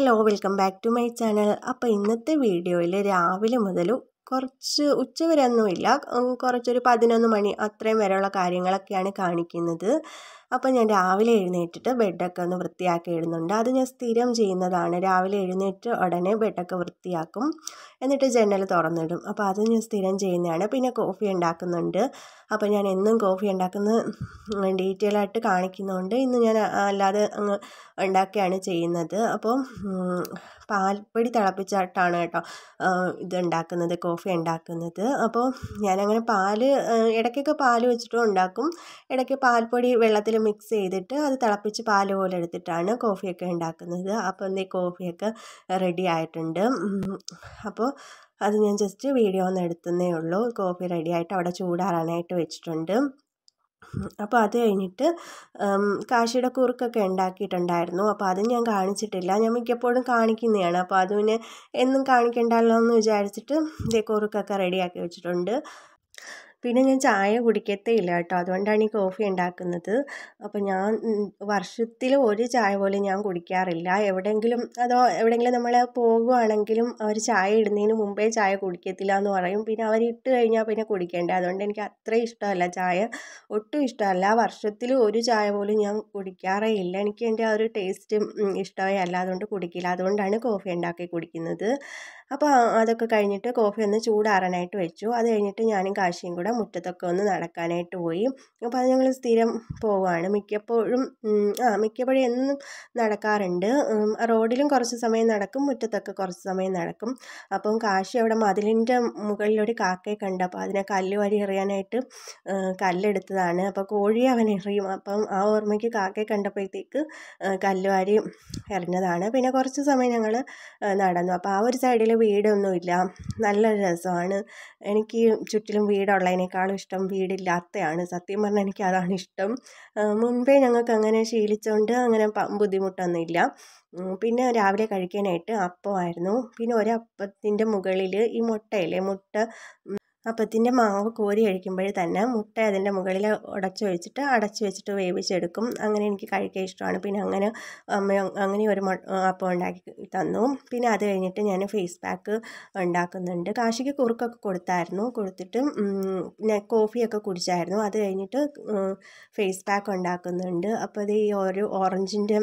hello welcome back to my channel അപ്പോൾ ഇന്നത്തെ വീഡിയോയിൽ രാവിലെ മുതൽ കുറച്ച് ഉച്ച വരെ ഒന്നുമില്ല ഉം, കുറച്ചൊരു പതിനൊന്ന് മണി അത്രയും വരെയുള്ള കാര്യങ്ങളൊക്കെയാണ് കാണിക്കുന്നത് അപ്പോൾ ഞാൻ രാവിലെ എഴുന്നേറ്റിട്ട് ബെഡൊക്കെ ഒന്ന് വൃത്തിയാക്കി ഇടുന്നുണ്ട് അത് ഞാൻ സ്ഥിരം ചെയ്യുന്നതാണ് രാവിലെ എഴുന്നേറ്റ് ഉടനെ ബെഡൊക്കെ വൃത്തിയാക്കും എന്നിട്ട് ജനൽ തുറന്നിടും അപ്പോൾ അത് ഞാൻ സ്ഥിരം ചെയ്യുന്നതാണ് പിന്നെ കോഫി ഉണ്ടാക്കുന്നുണ്ട് അപ്പോൾ ഞാൻ എന്നും കോഫി ഉണ്ടാക്കുന്നത് ഡീറ്റെയിൽ ആയിട്ട് കാണിക്കുന്നതുകൊണ്ട് ഇന്ന് ഞാൻ അല്ലാതെ അങ്ങ് ഉണ്ടാക്കുകയാണ് ചെയ്യുന്നത് അപ്പോൾ ഉം, പാൽപ്പൊടി തിളപ്പിച്ചിട്ടാണ് കേട്ടോ ആ, ഇത് ഉണ്ടാക്കുന്നത് കോഫി ഉണ്ടാക്കുന്നത് അപ്പോൾ ഞാനങ്ങനെ പാല് ആ, ഇടയ്ക്കൊക്കെ പാല് വെച്ചിട്ടും ഉണ്ടാക്കും ഇടയ്ക്ക് പാൽപ്പൊടി വെള്ളത്തിൽ മിക്സ് ചെയ്തിട്ട് അത് തിളപ്പിച്ച് പാല് പോലെ എടുത്തിട്ടാണ് കോഫിയൊക്കെ ഉണ്ടാക്കുന്നത് അപ്പോൾ എന്തേ കോഫിയൊക്കെ റെഡി ആയിട്ടുണ്ട് ഉം, അപ്പോൾ അത് ഞാൻ ജസ്റ്റ് വീഡിയോ ഒന്ന് എടുത്തതേ ഉള്ളൂ കോഫി റെഡി ആയിട്ട് അവിടെ ചൂടാറാനായിട്ട് വെച്ചിട്ടുണ്ട് അപ്പോൾ അത് കഴിഞ്ഞിട്ട് ഉം, കാശിയുടെ കുറുക്കൊക്കെ ഉണ്ടാക്കിയിട്ടുണ്ടായിരുന്നു അപ്പോൾ അത് ഞാൻ കാണിച്ചിട്ടില്ല ഞാൻ മിക്കപ്പോഴും കാണിക്കുന്നതാണ് അപ്പോൾ അത് പിന്നെ എന്നും കാണിക്കണ്ടല്ലോ എന്ന് വിചാരിച്ചിട്ട് ഇതേ കുറുക്കൊക്കെ റെഡിയാക്കി വെച്ചിട്ടുണ്ട് പിന്നെ ഞാൻ ചായ കുടിക്കത്തേ ഇല്ല കേട്ടോ അതുകൊണ്ടാണ് ഈ കോഫി ഉണ്ടാക്കുന്നത് അപ്പോൾ ഞാൻ വർഷത്തിൽ ഒരു ചായ പോലും ഞാൻ കുടിക്കാറില്ല എവിടെയെങ്കിലും അതോ എവിടെയെങ്കിലും നമ്മൾ പോകുവാണെങ്കിലും അവർ ചായ ഇടുന്നതിന് മുമ്പേ ചായ കുടിക്കത്തില്ല എന്ന് പറയും പിന്നെ അവർ ഇട്ട് കഴിഞ്ഞാൽ പിന്നെ കുടിക്കേണ്ട അതുകൊണ്ട് എനിക്ക് അത്രയും ഇഷ്ടമല്ല ചായ ഒട്ടും ഇഷ്ടമല്ല വർഷത്തിൽ ഒരു ചായ പോലും ഞാൻ കുടിക്കാറേ ഇല്ല എനിക്ക് എൻ്റെ ആ ഒരു ടേസ്റ്റ് ഇഷ്ടമേ അല്ല അതുകൊണ്ട് കുടിക്കില്ല അതുകൊണ്ടാണ് കോഫി ഉണ്ടാക്കി കുടിക്കുന്നത് അപ്പോൾ അതൊക്കെ കഴിഞ്ഞിട്ട് കോഫി ഒന്ന് ചൂടാറാനായിട്ട് വെച്ചു അത് കഴിഞ്ഞിട്ട് ഞാനും കാശിയും കൂടെ മുറ്റത്തൊക്കെ ഒന്ന് നടക്കാനായിട്ട് പോയി അപ്പോൾ അത് ഞങ്ങൾ സ്ഥിരം പോവുകയാണ് മിക്കപ്പോഴും ഉം, ആ മിക്കപ്പോഴും എന്നും നടക്കാറുണ്ട് ഉം, റോഡിലും കുറച്ച് സമയം നടക്കും മുറ്റത്തൊക്കെ കുറച്ച് സമയം നടക്കും അപ്പം കാശി അവിടെ മതിലിൻ്റെ മുകളിലൊരു കാക്കയെ കണ്ടു അപ്പോൾ അതിനെ കല്ല് വാരി എറിയാനായിട്ട് ആ, കല്ലെടുത്തതാണ് അപ്പോൾ കോഴിയെ അവൻ എറിയും അപ്പം ആ ഓർമ്മയ്ക്ക് കാക്കയെ കണ്ടപ്പോഴത്തേക്ക് ആ, കല്ല് വാരി എറിഞ്ഞതാണ് പിന്നെ കുറച്ച് സമയം ഞങ്ങൾ നടന്നു അപ്പോൾ ആ ഒരു സൈഡിൽ വീടൊന്നുമില്ല നല്ലൊരു രസമാണ് എനിക്ക് ചുറ്റിലും വീടുള്ളതിനേക്കാളും ഇഷ്ടം വീടില്ലാത്തതാണ് സത്യം പറഞ്ഞാൽ എനിക്ക് അതാണ് ഇഷ്ടം ആ, മുൻപേ ഞങ്ങൾക്ക് അങ്ങനെ ശീലിച്ചുകൊണ്ട് അങ്ങനെ പ- ബുദ്ധിമുട്ടൊന്നുമില്ല ഉം, പിന്നെ രാവിലെ കഴിക്കാനായിട്ട് അപ്പമായിരുന്നു പിന്നെ ഒരപ്പത്തിൻ്റെ മുകളിൽ ഈ മുട്ടയില്ലേ മുട്ട അപ്പത്തിൻ്റെ മാവ് കോരി കഴിക്കുമ്പോൾ തന്നെ മുട്ട അതിൻ്റെ മുകളിൽ ഉടച്ച് വെച്ചിട്ട് അടച്ച് വെച്ചിട്ട് വേവിച്ചെടുക്കും അങ്ങനെ എനിക്ക് കഴിക്കാൻ ഇഷ്ടമാണ് പിന്നെ അങ്ങനെ അമ്മ അങ്ങനെ ഒരു മൊ- അപ്പം ഉണ്ടാക്കി തന്നു പിന്നെ അത് കഴിഞ്ഞിട്ട് ഞാൻ ഫേസ് പാക്ക് ഉണ്ടാക്കുന്നുണ്ട് കാശിക്ക് കുറുക്കൊക്കെ കൊടുത്തായിരുന്നു കൊടുത്തിട്ട് ഉം, പിന്നെ കോഫിയൊക്കെ കുടിച്ചായിരുന്നു അത് കഴിഞ്ഞിട്ട് ഫേസ് പാക്ക് ഉണ്ടാക്കുന്നുണ്ട് അപ്പോൾ അത് ഈ ഒരു ഓറഞ്ചിൻ്റെ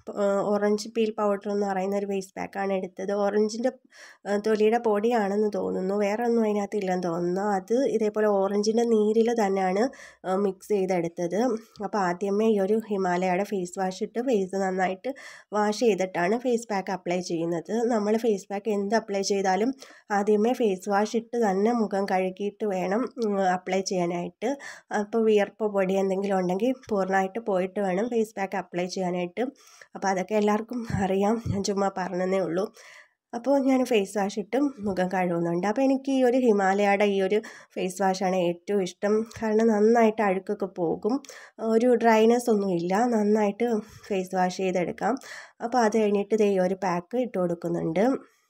ഓറഞ്ച് പീൽ പൗഡർ എന്ന് പറയുന്ന ഒരു ഫേസ് പാക്കാണ് എടുത്തത് ഓറഞ്ചിൻ്റെ തൊലിയുടെ പൊടിയാണെന്ന് തോന്നുന്നു വേറെ ഒന്നും അതിനകത്ത് ഇല്ലെന്ന് തോന്നുന്നു അത് ഇതേപോലെ ഓറഞ്ചിൻ്റെ നീരിൽ തന്നെയാണ് മിക്സ് ചെയ്തെടുത്തത് അപ്പോൾ ആദ്യമേ ഈ ഒരു ഹിമാലയയുടെ ഫേസ് വാഷ് ഇട്ട് ഫേസ് നന്നായിട്ട് വാഷ് ചെയ്തിട്ടാണ് ഫേസ് പാക്ക് അപ്ലൈ ചെയ്യുന്നത് നമ്മൾ ഫേസ് പാക്ക് എന്ത് അപ്ലൈ ചെയ്താലും ആദ്യമേ ഫേസ് വാഷ് ഇട്ട് തന്നെ മുഖം കഴുകിയിട്ട് വേണം അപ്ലൈ ചെയ്യാനായിട്ട് അപ്പോൾ വിയർപ്പ് പൊടി എന്തെങ്കിലും ഉണ്ടെങ്കിൽ പൂർണ്ണമായിട്ട് പോയിട്ട് വേണം ഫേസ് പാക്ക് അപ്ലൈ ചെയ്യാനായിട്ട് അപ്പോൾ അതൊക്കെ എല്ലാവർക്കും അറിയാം ഞാൻ ചുമ്മാ പറഞ്ഞതേ ഉള്ളൂ അപ്പോൾ ഞാൻ ഫേസ് വാഷ് ഇട്ട് മുഖം കഴുകുന്നുണ്ട് അപ്പോൾ എനിക്ക് ഈ ഒരു ഹിമാലയയുടെ ഈ ഒരു ഫേസ് വാഷാണ് ഏറ്റവും ഇഷ്ടം കാരണം നന്നായിട്ട് അഴുക്കൊക്കെ പോകും ഒരു ഡ്രൈനെസ് ഒന്നും ഇല്ല നന്നായിട്ട് ഫേസ് വാഷ് ചെയ്തെടുക്കാം അപ്പോൾ അത് കഴിഞ്ഞിട്ട് ദേ ഈ ഒരു പാക്ക് ഇട്ട് കൊടുക്കുന്നുണ്ട്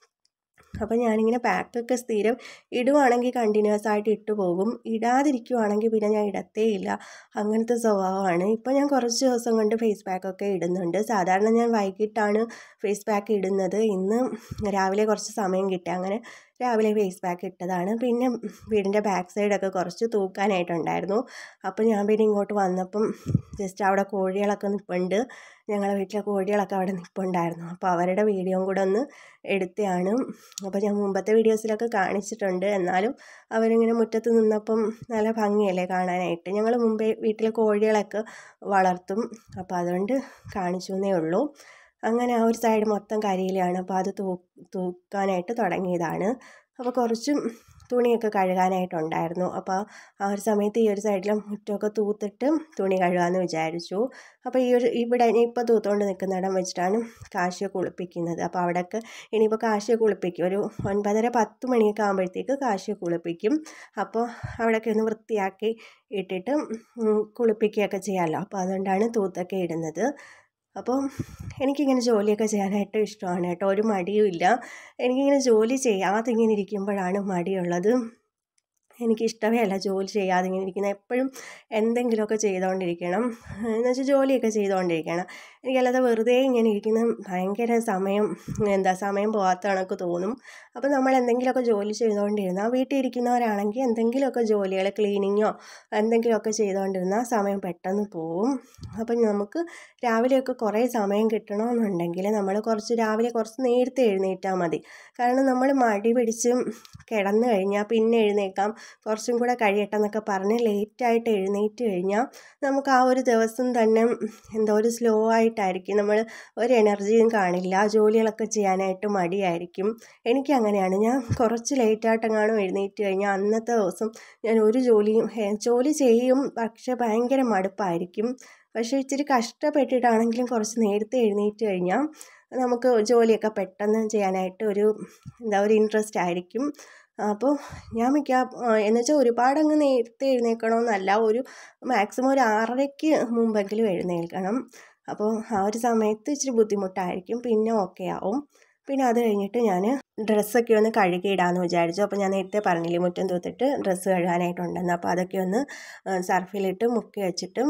അപ്പോൾ ഞാനിങ്ങനെ പാക്കൊക്കെ സ്ഥിരം ഇടുവാണെങ്കിൽ കണ്ടിന്യൂസ് ആയിട്ട് ഇട്ട് പോകും ഇടാതിരിക്കുവാണെങ്കിൽ പിന്നെ ഞാൻ ഇടത്തേ ഇല്ല അങ്ങനത്തെ സ്വഭാവമാണ് ഇപ്പോൾ ഞാൻ കുറച്ച് ദിവസം കൊണ്ട് ഫേസ് പാക്കൊക്കെ ഇടുന്നുണ്ട് സാധാരണ ഞാൻ വൈകിട്ടാണ് ഫേസ് പാക്ക് ഇടുന്നത് ഇന്ന് രാവിലെ കുറച്ച് സമയം കിട്ടി അങ്ങനെ രാവിലെ ഫേസ് പാക്ക് ഇട്ടതാണ് പിന്നെ വീടിൻ്റെ ബാക്ക് സൈഡൊക്കെ കുറച്ച് തൂക്കാനായിട്ടുണ്ടായിരുന്നു അപ്പോൾ ഞാൻ പിന്നെ ഇങ്ങോട്ട് വന്നപ്പം ജസ്റ്റ് അവിടെ കോഴികളൊക്കെ നിൽപ്പുണ്ട് ഞങ്ങളെ വീട്ടിലെ കോഴികളൊക്കെ അവിടെ നിൽപ്പുണ്ടായിരുന്നു അപ്പോൾ അവരുടെ വീഡിയോയും കൂടെ ഒന്ന് എടുത്തതാണ് അപ്പോൾ ഞാൻ മുമ്പത്തെ വീഡിയോസിലൊക്കെ കാണിച്ചിട്ടുണ്ട് എന്നാലും അവരിങ്ങനെ മുറ്റത്ത് നിന്നപ്പം നല്ല ഭംഗിയല്ലേ കാണാനായിട്ട് ഞങ്ങൾ മുമ്പേ വീട്ടിൽ കോഴികളൊക്കെ വളർത്തും അപ്പോൾ അതുകൊണ്ട് കാണിച്ചു എന്നേ ഉള്ളൂ അങ്ങനെ ആ ഒരു സൈഡ് മൊത്തം കരിയിലാണ് അപ്പോൾ അത് തൂ തൂക്കാനായിട്ട് തുടങ്ങിയതാണ് അപ്പോൾ കുറച്ചും തുണിയൊക്കെ കഴുകാനായിട്ടുണ്ടായിരുന്നു അപ്പോൾ ആ ഒരു സമയത്ത് ഈ ഒരു സൈഡിലും മുറ്റമൊക്കെ തൂത്തിട്ട് തുണി കഴുകാമെന്ന് വിചാരിച്ചു അപ്പോൾ ഈ ഒരു ഇവിടെ ഇപ്പോൾ തൂത്തുകൊണ്ട് നിൽക്കുന്നിടം വെച്ചിട്ടാണ് കാശിയെ കുളിപ്പിക്കുന്നത് അപ്പോൾ അവിടെയൊക്കെ ഇനിയിപ്പോൾ കാശിയെ കുളിപ്പിക്കും ഒരു ഒൻപതര പത്ത് മണിയൊക്കെ ആകുമ്പോഴത്തേക്ക് കാശിയെ കുളിപ്പിക്കും അപ്പോൾ അവിടെയൊക്കെ ഒന്ന് വൃത്തിയാക്കി ഇട്ടിട്ട് ഉം, കുളിപ്പിക്കുകയൊക്കെ ചെയ്യാമല്ലോ അപ്പോൾ അതുകൊണ്ടാണ് തൂത്തൊക്കെ ഇടുന്നത് അപ്പോൾ എനിക്കിങ്ങനെ ജോലിയൊക്കെ ചെയ്യാനായിട്ട് ഇഷ്ടമാണ് കേട്ടോ ഒരു മടിയും ഇല്ല എനിക്കിങ്ങനെ ജോലി ചെയ്യാതെ ഇങ്ങനെ ഇരിക്കുമ്പോഴാണ് മടിയുള്ളത് എനിക്കിഷ്ടമേ അല്ല ജോലി ചെയ്യാതെ ഇങ്ങനെ ഇരിക്കുന്നത് എപ്പോഴും എന്തെങ്കിലുമൊക്കെ ചെയ്തുകൊണ്ടിരിക്കണം എന്ന് വെച്ചാൽ ജോലിയൊക്കെ ചെയ്തുകൊണ്ടിരിക്കണം എനിക്കല്ലാതെ വെറുതെ ഇങ്ങനെ ഇരിക്കുന്ന ഭയങ്കര സമയം എന്താ സമയം പോകാത്ത കണക്ക് തോന്നും അപ്പോൾ നമ്മൾ എന്തെങ്കിലുമൊക്കെ ജോലി ചെയ്തുകൊണ്ടിരുന്നാൽ വീട്ടിൽ ഇരിക്കുന്നവരാണെങ്കിൽ എന്തെങ്കിലുമൊക്കെ ജോലികൾ ക്ലീനിങ്ങോ എന്തെങ്കിലുമൊക്കെ ചെയ്തുകൊണ്ടിരുന്നാൽ സമയം പെട്ടെന്ന് പോവും അപ്പം നമുക്ക് രാവിലെയൊക്കെ കുറേ സമയം കിട്ടണമെന്നുണ്ടെങ്കിൽ നമ്മൾ കുറച്ച് രാവിലെ കുറച്ച് നേരത്തെ എഴുന്നേറ്റാൽ മതി കാരണം നമ്മൾ മടി പിടിച്ച് കിടന്നു കഴിഞ്ഞാൽ പിന്നെ എഴുന്നേക്കാം കുറച്ചും കൂടെ കഴിയട്ടെ എന്നൊക്കെ പറഞ്ഞ് ലേറ്റായിട്ട് എഴുന്നേറ്റ് കഴിഞ്ഞാൽ നമുക്ക് ആ ഒരു ദിവസം തന്നെ എന്താ ഒരു സ്ലോ ആയിട്ടായിരിക്കും നമ്മൾ ഒരു എനർജിയും കാണില്ല ജോലികളൊക്കെ ചെയ്യാനായിട്ട് മടിയായിരിക്കും എനിക്ക് അങ്ങനെയാണ് ഞാൻ കുറച്ച് ലേറ്റായിട്ടെങ്ങാനും എഴുന്നേറ്റ് കഴിഞ്ഞാൽ അന്നത്തെ ദിവസം ഞാൻ ഒരു ജോലിയും ജോലി ചെയ്യും പക്ഷെ ഭയങ്കര മടുപ്പായിരിക്കും പക്ഷേ ഇച്ചിരി കഷ്ടപ്പെട്ടിട്ടാണെങ്കിലും കുറച്ച് നേരത്തെ എഴുന്നേറ്റ് കഴിഞ്ഞാൽ നമുക്ക് ജോലിയൊക്കെ പെട്ടെന്ന് ചെയ്യാനായിട്ട് ഒരു എന്താ ഒരു ഇൻട്രസ്റ്റ് ആയിരിക്കും അപ്പോൾ ഞാൻ മിക്ക എന്ന് വെച്ചാൽ ഒരുപാട് അങ്ങ് നേരത്തെ എഴുന്നേൽക്കണമെന്നല്ല ഒരു മാക്സിമം ഒരു ആറരയ്ക്ക് മുമ്പെങ്കിലും എഴുന്നേൽക്കണം അപ്പോൾ ആ ഒരു സമയത്ത് ഇച്ചിരി ബുദ്ധിമുട്ടായിരിക്കും പിന്നെ ഓക്കെ ആവും പിന്നെ അത് കഴിഞ്ഞിട്ട് ഞാൻ ഡ്രസ്സൊക്കെ ഒന്ന് കഴുകിയിടാമെന്ന് വിചാരിച്ചു അപ്പോൾ ഞാൻ നേരത്തെ പറഞ്ഞില്ലേ മുറ്റം തൂത്തിട്ട് ഡ്രസ്സ് കഴുകാനായിട്ടുണ്ടെന്ന് അപ്പോൾ അതൊക്കെ ഒന്ന് സർഫിലിട്ട് മുക്കി വെച്ചിട്ട്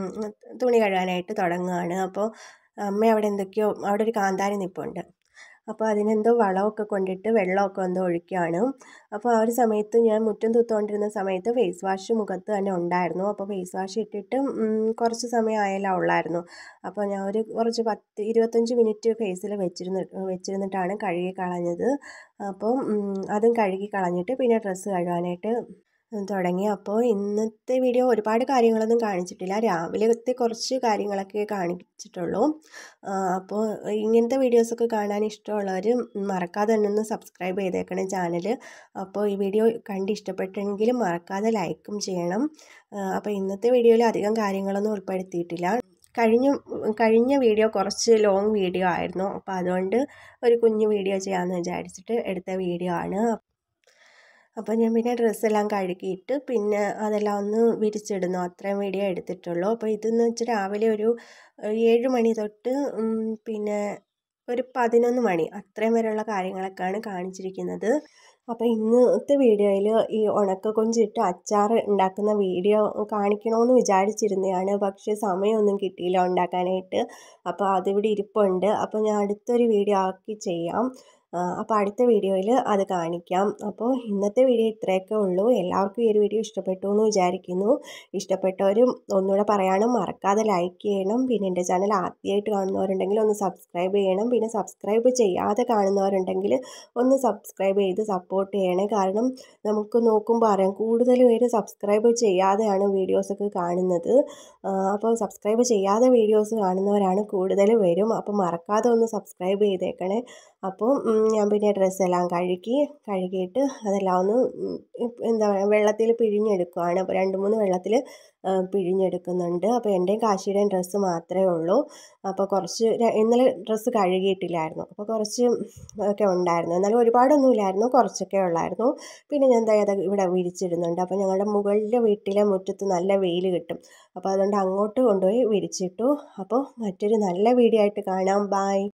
തുണി കഴുകാനായിട്ട് തുടങ്ങുകയാണ് അപ്പോൾ അമ്മ അവിടെ എന്തൊക്കെയോ അവിടെ ഒരു കാന്താരി നിൽപ്പുണ്ട് അപ്പോൾ അതിനെന്തോ വളമൊക്കെ കൊണ്ടിട്ട് വെള്ളമൊക്കെ എന്തോ ഒഴിക്കുകയാണ് അപ്പോൾ ആ ഒരു സമയത്ത് ഞാൻ മുറ്റം തൂത്തുകൊണ്ടിരുന്ന സമയത്ത് ഫേസ് വാഷ് മുഖത്ത് തന്നെ ഉണ്ടായിരുന്നു അപ്പോൾ ഫേസ് വാഷ് ഇട്ടിട്ട് കുറച്ച് സമയം ആയാലേ ഉള്ളായിരുന്നു അപ്പോൾ ഞാൻ ഒരു കുറച്ച് പത്ത് ഇരുപത്തഞ്ച് മിനിറ്റ് ഫേസിൽ വെച്ചിരുന്ന് വെച്ചിരുന്നിട്ടാണ് കഴുകി കളഞ്ഞത് അപ്പം അതും കഴുകി കളഞ്ഞിട്ട് പിന്നെ ഡ്രസ്സ് കഴുകാനായിട്ട് തുടങ്ങി അപ്പോൾ ഇന്നത്തെ വീഡിയോ ഒരുപാട് കാര്യങ്ങളൊന്നും കാണിച്ചിട്ടില്ല രാവിലത്തെ കുറച്ച് കാര്യങ്ങളൊക്കെ കാണിച്ചിട്ടുള്ളൂ അപ്പോൾ ഇങ്ങനത്തെ വീഡിയോസൊക്കെ കാണാൻ ഇഷ്ടമുള്ളവർ മറക്കാതെ തന്നെ ഒന്ന് സബ്സ്ക്രൈബ് ചെയ്തേക്കണം ചാനൽ അപ്പോൾ ഈ വീഡിയോ കണ്ട് ഇഷ്ടപ്പെട്ടെങ്കിൽ മറക്കാതെ ലൈക്കും ചെയ്യണം അപ്പോൾ ഇന്നത്തെ വീഡിയോയിൽ അധികം കാര്യങ്ങളൊന്നും ഉൾപ്പെടുത്തിയിട്ടില്ല കഴിഞ്ഞ കഴിഞ്ഞ വീഡിയോ കുറച്ച് ലോങ് വീഡിയോ ആയിരുന്നു അപ്പോൾ അതുകൊണ്ട് ഒരു കുഞ്ഞു വീഡിയോ ചെയ്യാമെന്ന് വിചാരിച്ചിട്ട് എടുത്ത വീഡിയോ ആണ് അപ്പോൾ ഞാൻ പിന്നെ ഡ്രസ്സെല്ലാം കഴുകിയിട്ട് പിന്നെ അതെല്ലാം ഒന്ന് വിരിച്ചിടുന്നു അത്രയും വീഡിയോ എടുത്തിട്ടുള്ളൂ അപ്പോൾ ഇതെന്ന് വെച്ചാൽ രാവിലെ ഒരു ഏഴ് മണി തൊട്ട് പിന്നെ ഒരു പതിനൊന്ന് മണി അത്രയും വരെയുള്ള കാര്യങ്ങളൊക്കെയാണ് കാണിച്ചിരിക്കുന്നത് അപ്പോൾ ഇന്നത്തെ വീഡിയോയിൽ ഈ ഉണക്ക കൊഞ്ചിട്ട് അച്ചാർ ഉണ്ടാക്കുന്ന വീഡിയോ കാണിക്കണമെന്ന് വിചാരിച്ചിരുന്നതാണ് പക്ഷേ സമയമൊന്നും കിട്ടിയില്ല ഉണ്ടാക്കാനായിട്ട് അപ്പോൾ അതിവിടെ ഇരിപ്പുണ്ട് അപ്പോൾ ഞാൻ അടുത്തൊരു വീഡിയോ ആക്കി ചെയ്യാം അപ്പോൾ അടുത്ത വീഡിയോയിൽ അത് കാണിക്കാം അപ്പോൾ ഇന്നത്തെ വീഡിയോ ഇത്രയൊക്കെ ഉള്ളൂ എല്ലാവർക്കും ഈ ഒരു വീഡിയോ ഇഷ്ടപ്പെട്ടു എന്ന് വിചാരിക്കുന്നു ഇഷ്ടപ്പെട്ടവരും ഒന്നുകൂടെ പറയാനും മറക്കാതെ ലൈക്ക് ചെയ്യണം പിന്നെ എൻ്റെ ചാനൽ ആദ്യമായിട്ട് കാണുന്നവരുണ്ടെങ്കിൽ ഒന്ന് സബ്സ്ക്രൈബ് ചെയ്യണം പിന്നെ സബ്സ്ക്രൈബ് ചെയ്യാതെ കാണുന്നവരുണ്ടെങ്കിൽ ഒന്ന് സബ്സ്ക്രൈബ് ചെയ്ത് സപ്പോർട്ട് ചെയ്യണേ കാരണം നമുക്ക് നോക്കുമ്പോൾ അറിയാം കൂടുതൽ പേര് സബ്സ്ക്രൈബ് ചെയ്യാതെയാണ് വീഡിയോസൊക്കെ കാണുന്നത് അപ്പോൾ സബ്സ്ക്രൈബ് ചെയ്യാതെ വീഡിയോസ് കാണുന്നവരാണ് കൂടുതൽ വരും അപ്പോൾ മറക്കാതെ ഒന്ന് സബ്സ്ക്രൈബ് ചെയ്തേക്കണേ അപ്പോൾ ഞാൻ പിന്നെ ഡ്രസ്സെല്ലാം കഴുകി കഴുകിയിട്ട് അതെല്ലാം ഒന്ന് എന്താ പറയുക വെള്ളത്തിൽ പിഴിഞ്ഞെടുക്കുകയാണ് അപ്പോൾ രണ്ട് മൂന്ന് വെള്ളത്തിൽ പിഴിഞ്ഞെടുക്കുന്നുണ്ട് അപ്പോൾ എൻ്റെയും കാശിയുടെയും ഡ്രസ്സ് മാത്രമേ ഉള്ളൂ അപ്പോൾ കുറച്ച് ഇന്നലെ ഡ്രസ്സ് കഴുകിയിട്ടില്ലായിരുന്നു അപ്പോൾ കുറച്ച് ഒക്കെ ഉണ്ടായിരുന്നു എന്നാലും ഒരുപാടൊന്നും ഇല്ലായിരുന്നു കുറച്ചൊക്കെ ഉള്ളായിരുന്നു പിന്നെ ഞാൻ എന്താ അത് ഇവിടെ വിരിച്ചിടുന്നുണ്ട് അപ്പോൾ ഞങ്ങളുടെ മുകളിലെ വീട്ടിലെ മുറ്റത്ത് നല്ല വെയിൽ കിട്ടും അപ്പോൾ അതുകൊണ്ട് അങ്ങോട്ട് കൊണ്ടുപോയി വിരിച്ചിട്ടു അപ്പോൾ മറ്റൊരു നല്ല വീഡിയോ ആയിട്ട് കാണാം ബായ്